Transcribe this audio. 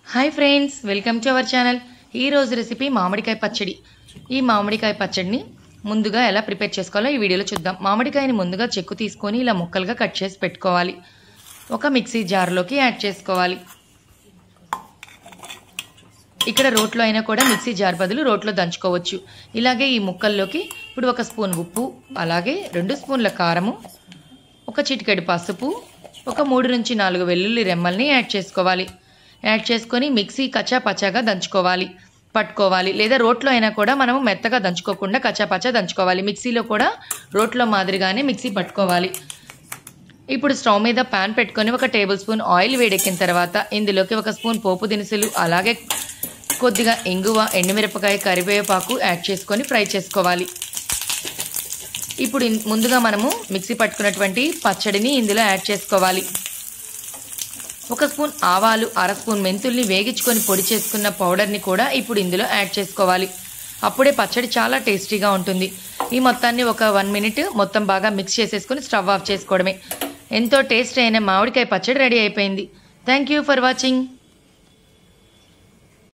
hi friends welcome to our channel ఈ రోజు recipe మామిడికాయ పచ్చడి ఈ మామిడికాయ పచ్చడిని ముందుగా ఎలా ప్రిపేర్ చేసుకోవాలో ఈ వీడియోలో చూద్దాం మామిడికాయని ముందుగా చెక్కు తీసుకొని ఇలా ముక్కలుగా కట్ చేసి పెట్టుకోవాలి ఒక మిక్సీ జార్లోకి యాడ్ చేసుకోవాలి ఇక్కడ రోట్లో అయినా కూడా మిక్సీ జార్ బదులు రోట్లో దంచుకోవచ్చు ఇలాగే ఈ ముక్కల్లోకి ఇప్పుడు ఒక స్పూన్ ఉప్పు అలాగే రెండు స్పూన్ల కారము ఒక చిటికెడు పసుపు ఒక మూడు నుంచి నాలుగు వెల్లుల్లి రెమ్మల్ని యాడ్ చేసుకోవాలి యాడ్ చేసుకొని మిక్సీ కచ్చా పచ్చాగా దంచుకోవాలి పట్టుకోవాలి లేదా రోట్లో అయినా కూడా మనము మెత్తగా దంచుకోకుండా కచ్చా పచ్చా దంచుకోవాలి మిక్సీలో కూడా రోట్లో మాదిరిగానే మిక్సీ పట్టుకోవాలి ఇప్పుడు స్టవ్ మీద పాన్ పెట్టుకొని ఒక టేబుల్ స్పూన్ ఆయిల్ వేడెక్కిన తర్వాత ఇందులోకి ఒక స్పూన్ పోపు దినుసులు అలాగే కొద్దిగా ఇంగువ ఎండుమిరపకాయ కరివేపాకు యాడ్ చేసుకొని ఫ్రై చేసుకోవాలి ఇప్పుడు ఇన్- ముందుగా మనము మిక్సీ పట్టుకున్నటువంటి పచ్చడిని ఇందులో యాడ్ చేసుకోవాలి ఒక స్పూన్ ఆవాలు అర స్పూన్ మెంతుల్ని వేగించుకొని పొడి చేసుకున్న పౌడర్ని కూడా ఇప్పుడు ఇందులో యాడ్ చేసుకోవాలి అప్పుడే పచ్చడి చాలా టేస్టీగా ఉంటుంది ఈ మొత్తాన్ని ఒక వన్ మినిట్ మొత్తం బాగా మిక్స్ చేసేసుకొని స్టవ్ ఆఫ్ చేసుకోవడమే ఎంతో టేస్ట్ అయిన మామిడికాయ పచ్చడి రెడీ అయిపోయింది థ్యాంక్ యూ ఫర్ వాచింగ్